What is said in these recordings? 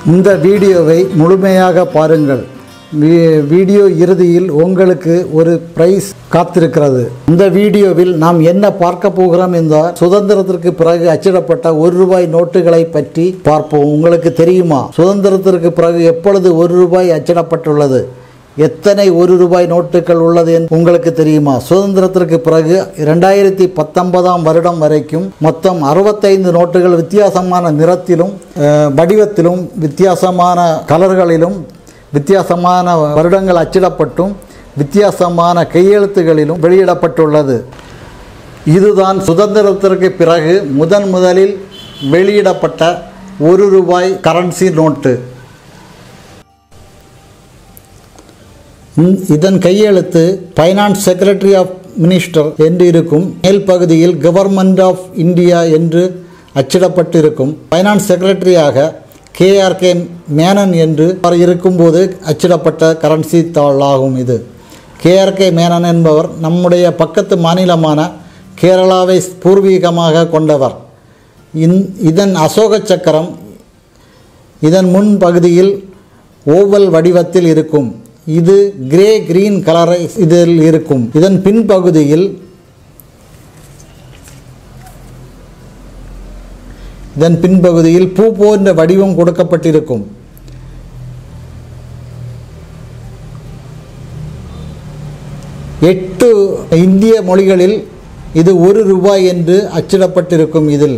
இந்த வீடியோவை முழுமையாக பாருங்கள் வீ- வீடியோ இறுதியில் உங்களுக்கு ஒரு பிரைஸ் காத்திருக்கிறது இந்த வீடியோவில் நாம் என்ன பார்க்க போகிறோம் என்றால் சுதந்திரத்திற்கு பிறகு அச்சிடப்பட்ட ஒரு ரூபாய் நோட்டுகளை பற்றி பார்ப்போம் உங்களுக்கு தெரியுமா சுதந்திரத்திற்கு பிறகு எப்பொழுது ஒரு ரூபாய் அச்சிடப்பட்டுள்ளது எத்தனை ஒரு ரூபாய் நோட்டுகள் உள்ளது என்று உங்களுக்கு தெரியுமா சுதந்திரத்திற்கு பிறகு இரண்டாயிரத்தி பத்தொன்பதாம் வருடம் வரைக்கும் மொத்தம் அறுபத்தைந்து நோட்டுகள் வித்தியாசமான நிறத்திலும் அஹ், வடிவத்திலும் வித்தியாசமான கலர்களிலும் வித்தியாசமான வருடங்கள் அச்சிடப்பட்டும் வித்தியாசமான கையெழுத்துகளிலும் வெளியிடப்பட்டுள்ளது இதுதான் சுதந்திரத்திற்கு பிறகு முதன் முதலில் வெளியிடப்பட்ட ஒரு ரூபாய் கரன்சி நோட்டு இந்த- இதன் கையெழுத்து ஃபைனான்ஸ் செக்ரட்டரி ஆஃப் மினிஸ்டர் என்று இருக்கும் மேல் பகுதியில் கவர்மெண்ட் ஆஃப் இந்தியா என்று அச்சிடப்பட்டிருக்கும் ஃபைனான்ஸ் செக்ரட்டரியாக கேஆர்கே மேனன் என்று அவர் இருக்கும்போது அச்சிடப்பட்ட கரன்சி தாள் ஆகும் இது கேஆர்கே மேனன் என்பவர் நம்முடைய பக்கத்து மாநிலமான கேரளாவை பூர்வீகமாக கொண்டவர் இந் இதன் அசோக சக்கரம் இதன் முன் பகுதியில் ஓவல் வடிவத்தில் இருக்கும் இது கிரே கிரீன் கலரை இதில் இருக்கும் இதன் பின்பகுதியில் இதன் பின்பகுதியில் பூ போன்ற வடிவம் கொடுக்கப்பட்டிருக்கும் எட்டு இந்திய மொழிகளில் இது ஒரு ரூபாய் என்று அச்சிடப்பட்டிருக்கும் இதில்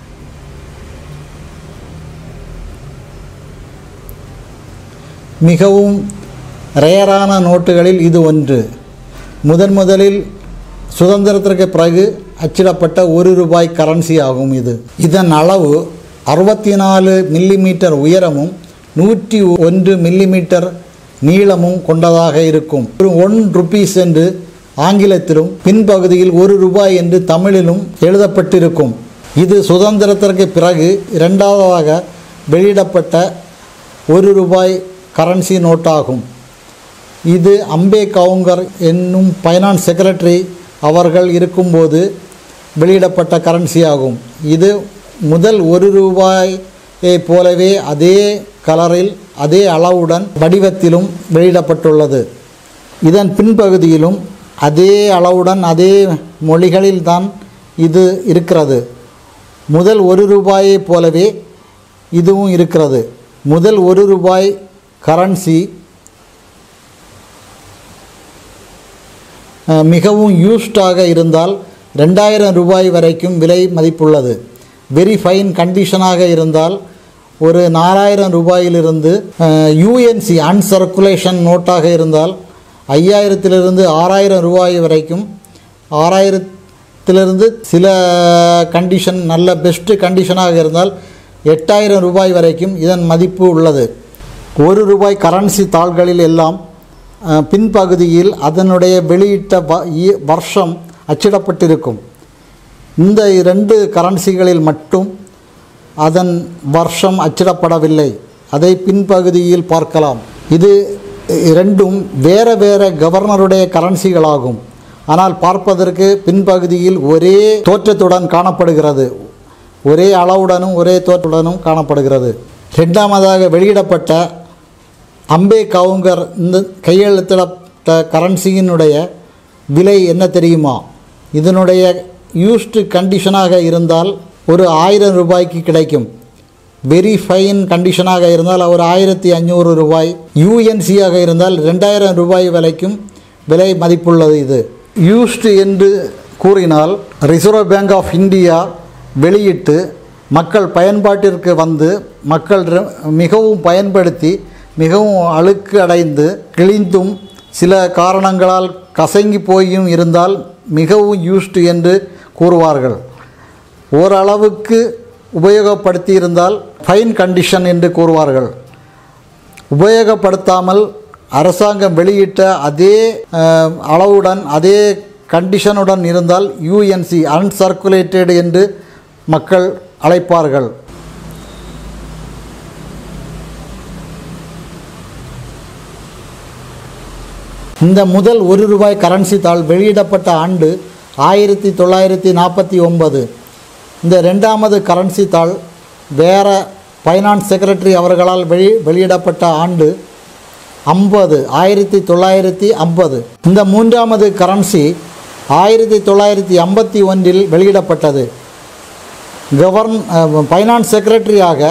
மிகவும் ரேரான நோட்டுகளில் இது ஒன்று முதன் முதலில் சுதந்திரத்திற்கு பிறகு அச்சிடப்பட்ட ஒரு ரூபாய் கரன்சி ஆகும் இது இதன் அளவு அறுபத்தி நாலு மில்லிமீட்டர் உயரமும் நூற்றி ஒன்று மில்லிமீட்டர் நீளமும் கொண்டதாக இருக்கும் ஒரு ஒன் ருபீஸ் என்று ஆங்கிலத்திலும் பின்பகுதியில் ஒரு ரூபாய் என்று தமிழிலும் எழுதப்பட்டிருக்கும் இது சுதந்திரத்திற்கு பிறகு இரண்டாவதாக வெளியிடப்பட்ட ஒரு ரூபாய் கரன்சி நோட்டாகும் இது அம்பே கவுங்கர் என்னும் ஃபைனான்ஸ் செக்ரட்டரி அவர்கள் இருக்கும்போது வெளியிடப்பட்ட கரன்சி ஆகும் இது முதல் ஒரு ரூபாயை போலவே அதே கலரில் அதே அளவுடன் வடிவத்திலும் வெளியிடப்பட்டுள்ளது இதன் பின்பகுதியிலும் அதே அளவுடன் அதே மொழிகளில்தான் இது இருக்கிறது முதல் ஒரு ரூபாயைப் போலவே இதுவும் இருக்கிறது முதல் ஒரு ரூபாய் கரன்சி அஹ், மிகவும் யூஸ்டாக இருந்தால் ரெண்டாயிரம் ரூபாய் வரைக்கும் விலை மதிப்புள்ளது வெரி ஃபைன் கண்டிஷனாக இருந்தால் ஒரு நாலாயிரம் ரூபாயிலிருந்து யூஎன்சி அன்சர்க்குலேஷன் நோட்டாக இருந்தால் ஐயாயிரத்திலிருந்து ஆறாயிரம் ரூபாய் வரைக்கும் ஆறாயிரத்திலிருந்து சில கண்டிஷன் நல்ல பெஸ்ட்டு கண்டிஷனாக இருந்தால் எட்டாயிரம் ரூபாய் வரைக்கும் இதன் மதிப்பு உள்ளது ஒரு ரூபாய் கரன்சி தாள்களில் எல்லாம் அஹ், பின்பகுதியில் அதனுடைய வெளியிட்ட வ- இ- வருஷம் அச்சிடப்பட்டிருக்கும் இந்த இரண்டு கரன்சிகளில் மட்டும் அதன் வருஷம் அச்சிடப்படவில்லை அதை பின்பகுதியில் பார்க்கலாம் இது இரண்டும் வேறு வேறு கவர்னருடைய கரன்சிகளாகும் ஆனால் பார்ப்பதற்கு பின்பகுதியில் ஒரே தோற்றத்துடன் காணப்படுகிறது ஒரே அளவுடனும் ஒரே தோற்றத்துடனும் காணப்படுகிறது ரெண்டாவதாக வெளியிடப்பட்ட அம்பே கவுங்கர் இந்த கையெழுத்திடப்பட்ட கரன்சியினுடைய விலை என்ன தெரியுமா இதனுடைய யூஸ்டு கண்டிஷனாக இருந்தால் ஒரு ஆயிரம் ரூபாய்க்கு கிடைக்கும் வெரி ஃபைன் கண்டிஷனாக இருந்தால் ஒரு ஆயிரத்தி அஞ்சூறு ரூபாய் யூஎன்சியாக இருந்தால் ரெண்டாயிரம் ரூபாய் வரைக்கும் விலை மதிப்புள்ளது இது யூஸ்டு என்று கூறினால் ரிசர்வ் பேங்க் ஆஃப் இந்தியா வெளியிட்டு மக்கள் பயன்பாட்டிற்கு வந்து மக்கள் ரெ- மிகவும் பயன்படுத்தி மிகவும் அழுக்கு அடைந்து கிழிந்தும் சில காரணங்களால் கசங்கி போயும் இருந்தால் மிகவும் யூஸ்டு என்று கூறுவார்கள் ஓரளவுக்கு உபயோகப்படுத்தி இருந்தால் ஃபைன் கண்டிஷன் என்று கூறுவார்கள் உபயோகப்படுத்தாமல் அரசாங்கம் வெளியிட்ட அதே அஹ், அளவுடன் அதே கண்டிஷனுடன் இருந்தால் யூஎன்சி அன்சர்க்குலேட்டட் என்று மக்கள் அழைப்பார்கள் இந்த முதல் ஒரு ரூபாய் கரன்சி தாள் வெளியிடப்பட்ட ஆண்டு ஆயிரத்தி தொள்ளாயிரத்தி நாற்பத்தி ஒன்பது இந்த ரெண்டாமது கரன்சி தாள் வேறு ஃபைனான்ஸ் செக்ரட்டரி அவர்களால் வெளி வெளியிடப்பட்ட ஆண்டு ஐம்பது ஆயிரத்தி தொள்ளாயிரத்தி ஐம்பது இந்த மூன்றாவது கரன்சி ஆயிரத்தி தொள்ளாயிரத்தி ஐம்பத்தி ஒன்றில் வெளியிடப்பட்டது கவர்ன் ஃபைனான்ஸ் செக்ரட்டரியாக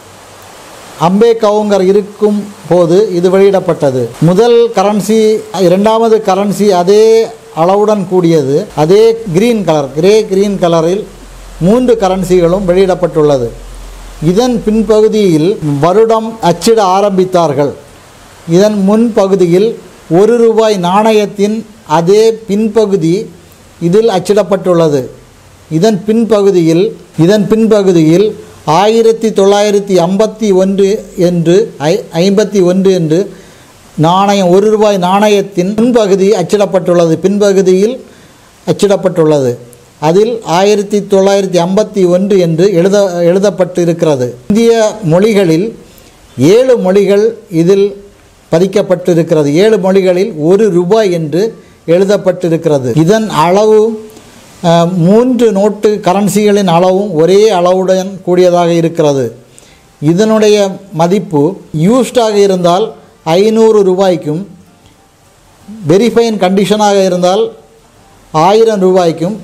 அம்பே கவுங்கர் இருக்கும் போது இது வெளியிடப்பட்டது முதல் கரன்சி இரண்டாவது கரன்சி அதே அளவுடன் கூடியது அதே கிரீன் கலர் கிரே கிரீன் கலரில் மூன்று கரன்சிகளும் வெளியிடப்பட்டுள்ளது இதன் பின்பகுதியில் வருடம் அச்சிட ஆரம்பித்தார்கள் இதன் முன்பகுதியில் ஒரு ரூபாய் நாணயத்தின் அதே பின்பகுதி இதில் அச்சிடப்பட்டுள்ளது இதன் பின்பகுதியில் இதன் பின்பகுதியில் ஆயிரத்தி தொள்ளாயிரத்தி ஐம்பத்தி ஒன்று என்று ஐ ஐம்பத்தி ஒன்று என்று நாணயம் ஒரு ரூபாய் நாணயத்தின் முன்பகுதி அச்சிடப்பட்டுள்ளது பின்பகுதியில் அச்சிடப்பட்டுள்ளது அதில் ஆயிரத்தி தொள்ளாயிரத்தி ஐம்பத்தி ஒன்று என்று எழுத எழுதப்பட்டிருக்கிறது இந்திய மொழிகளில் ஏழு மொழிகள் இதில் பதிக்கப்பட்டிருக்கிறது ஏழு மொழிகளில் ஒரு ரூபாய் என்று எழுதப்பட்டிருக்கிறது இதன் அளவு அஹ், மூன்று நோட்டு கரன்சிகளின் அளவும் ஒரே அளவுடன் கூடியதாக இருக்கிறது இதனுடைய மதிப்பு யூஸ்டாக இருந்தால் ஐநூறு ரூபாய்க்கும் வெரிஃபைன் கண்டிஷனாக இருந்தால் ஆயிரம் ரூபாய்க்கும்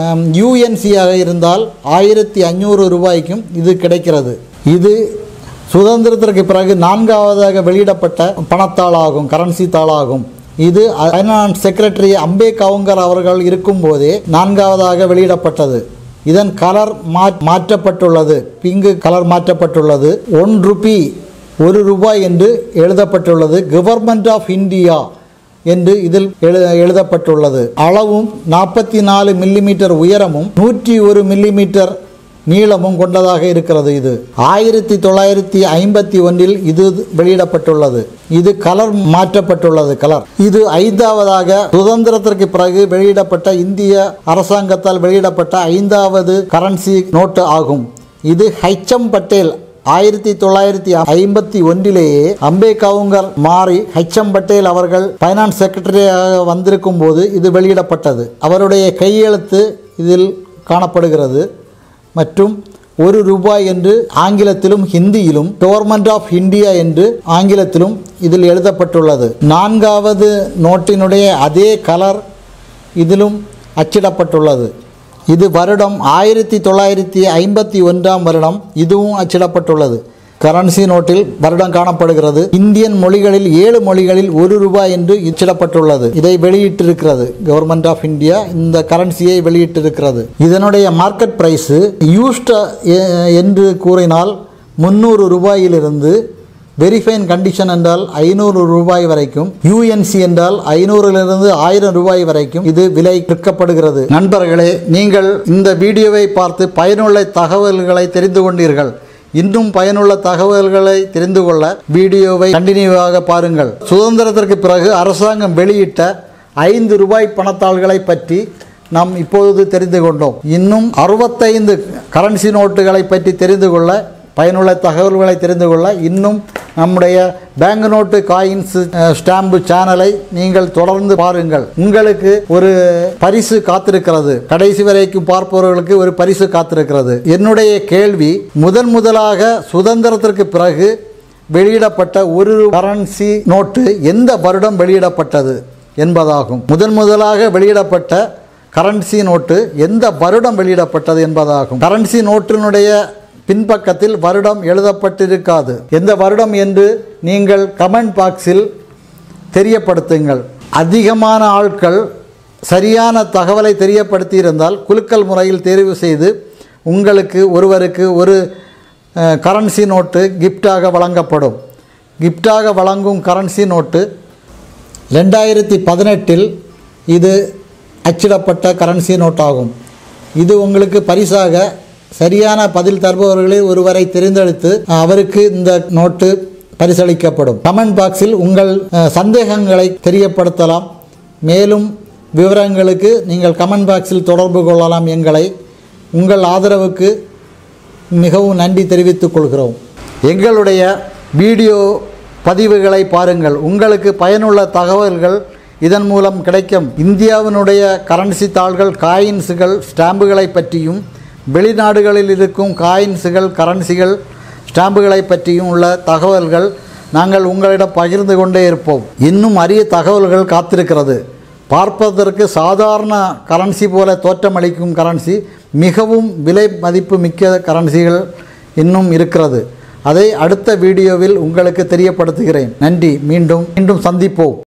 யூஎன்சியாக இருந்தால் ஆயிரத்தி அஞ்சூறு ரூபாய்க்கும் இது கிடைக்கிறது இது சுதந்திரத்திற்கு பிறகு நான்காவதாக வெளியிடப்பட்ட பணத்தாளாகும் கரன்சி தாளாகும் இது ஃபைனான்ஸ் செக்ரட்டரி அம்பே கவுங்கர் அவர்கள் இருக்கும்போதே நான்காவதாக வெளியிடப்பட்டது இதன் கலர் மா மாற்றப்பட்டுள்ளது பிங்கு கலர் மாற்றப்பட்டுள்ளது ஒன் ருபி ஒரு ரூபாய் என்று எழுதப்பட்டுள்ளது கவர்மெண்ட் ஆஃப் இந்தியா என்று இதில் எழு எழுதப்பட்டுள்ளது அளவும் நாற்பத்தி நாலு மில்லிமீட்டர் உயரமும் நூற்றி ஒரு மில்லிமீட்டர் நீளமும் கொண்டதாக இருக்கிறது இது ஆயிரத்தி தொள்ளாயிரத்தி ஐம்பத்தி ஒன்றில் இது வெளியிடப்பட்டுள்ளது இது கலர் மாற்றப்பட்டுள்ளது கலர் இது ஐந்தாவதாக சுதந்திரத்திற்கு பிறகு வெளியிடப்பட்ட இந்திய அரசாங்கத்தால் வெளியிடப்பட்ட ஐந்தாவது கரன்சி நோட்டு ஆகும் இது ஹெச்எம் பட்டேல் ஆயிரத்தி தொள்ளாயிரத்தி ஐம்பத்தி ஒன்றிலேயே அம்பே கவுங்கர் மாறி ஹெச்எம் பட்டேல் அவர்கள் ஃபைனான்ஸ் செக்ரட்டரியாக வந்திருக்கும் போது இது வெளியிடப்பட்டது அவருடைய கையெழுத்து இதில் காணப்படுகிறது மற்றும் ஒரு ரூபாய் என்று ஆங்கிலத்திலும் ஹிந்தியிலும் கவர்மெண்ட் ஆஃப் இந்தியா என்று ஆங்கிலத்திலும் இதில் எழுதப்பட்டுள்ளது நான்காவது நோட்டினுடைய அதே கலர் இதிலும் அச்சிடப்பட்டுள்ளது இது வருடம் ஆயிரத்தி தொள்ளாயிரத்தி ஐம்பத்தி ஒன்றாம் வருடம் இதுவும் அச்சிடப்பட்டுள்ளது கரன்சி நோட்டில் வருடம் காணப்படுகிறது இந்தியன் மொழிகளில் ஏழு மொழிகளில் ஒரு ரூபாய் என்று அச்சிடப்பட்டுள்ளது இதை வெளியிட்டிருக்கிறது கவர்மெண்ட் ஆஃப் இந்தியா இந்த கரன்சியை வெளியிட்டிருக்கிறது இதனுடைய மார்க்கெட் பிரைஸ் யூஸ்ட் என்று கூறினால் முந்நூறு ரூபாயிலிருந்து வெரிஃபைன் கண்டிஷன் என்றால் ஐநூறு ரூபாய் வரைக்கும் யூஎன்சி என்றால் ஐநூறிலிருந்து ஆயிரம் ரூபாய் வரைக்கும் இது விலை விற்கப்படுகிறது நண்பர்களே நீங்கள் இந்த வீடியோவை பார்த்து பயனுள்ள தகவல்களை தெரிந்து கொண்டீர்கள் இன்னும் பயனுள்ள தகவல்களை தெரிந்து கொள்ள வீடியோவை கண்டினியூவாக பாருங்கள் சுதந்திரத்திற்கு பிறகு அரசாங்கம் வெளியிட்ட ஐந்து ரூபாய் பணத்தாள்களை பற்றி நாம் இப்பொழுது தெரிந்து கொண்டோம் இன்னும் அறுபத்தைந்து கரன்சி நோட்டுகளை பற்றி தெரிந்து கொள்ள பயனுள்ள தகவல்களை தெரிந்து கொள்ள இன்னும் நம்முடைய பேங்க் நோட்டு காயின்ஸ் ஸ்டாம்பு சேனலை நீங்கள் தொடர்ந்து பாருங்கள் உங்களுக்கு ஒரு பரிசு காத்திருக்கிறது கடைசி வரைக்கும் பார்ப்பவர்களுக்கு ஒரு பரிசு காத்திருக்கிறது என்னுடைய கேள்வி முதன் முதலாக சுதந்திரத்திற்கு பிறகு வெளியிடப்பட்ட ஒரு கரன்சி நோட்டு எந்த வருடம் வெளியிடப்பட்டது என்பதாகும் முதன் முதலாக வெளியிடப்பட்ட கரன்சி நோட்டு எந்த வருடம் வெளியிடப்பட்டது என்பதாகும் கரன்சி நோட்டினுடைய பின்பக்கத்தில் வருடம் எழுதப்பட்டிருக்காது எந்த வருடம் என்று நீங்கள் கமெண்ட் பாக்ஸில் தெரியப்படுத்துங்கள் அதிகமான ஆட்கள் சரியான தகவலை தெரியப்படுத்தியிருந்தால் குலுக்கல் முறையில் தேர்வு செய்து உங்களுக்கு ஒருவருக்கு ஒரு அஹ், கரன்சி நோட்டு கிஃப்டாக வழங்கப்படும் கிஃப்டாக வழங்கும் கரன்சி நோட்டு ரெண்டாயிரத்தி பதினெட்டில் இது அச்சிடப்பட்ட கரன்சி நோட்டாகும் இது உங்களுக்கு பரிசாக சரியான பதில் தருபவர்களில் ஒருவரை தேர்ந்தெடுத்து அவருக்கு இந்த நோட்டு பரிசளிக்கப்படும் கமெண்ட் பாக்ஸில் உங்கள் அஹ், சந்தேகங்களை தெரியப்படுத்தலாம் மேலும் விவரங்களுக்கு நீங்கள் கமெண்ட் பாக்ஸில் தொடர்பு கொள்ளலாம் எங்களை உங்கள் ஆதரவுக்கு மிகவும் நன்றி தெரிவித்துக் கொள்கிறோம் எங்களுடைய வீடியோ பதிவுகளை பாருங்கள் உங்களுக்கு பயனுள்ள தகவல்கள் இதன் மூலம் கிடைக்கும் இந்தியாவினுடைய கரன்சி தாள்கள் காயின்ஸுகள் ஸ்டாம்புகளை பற்றியும் வெளிநாடுகளில் இருக்கும் காயின்ஸுகள் கரன்சிகள் ஸ்டாம்புகளை பற்றியும் உள்ள தகவல்கள் நாங்கள் உங்களிடம் பகிர்ந்து கொண்டே இருப்போம் இன்னும் அரிய தகவல்கள் காத்திருக்கிறது பார்ப்பதற்கு சாதாரண கரன்சி போல தோற்றமளிக்கும் கரன்சி மிகவும் விலை மதிப்பு மிக்க கரன்சிகள் இன்னும் இருக்கிறது அதை அடுத்த வீடியோவில் உங்களுக்கு தெரியப்படுத்துகிறேன் நன்றி மீண்டும் மீண்டும் சந்திப்போம்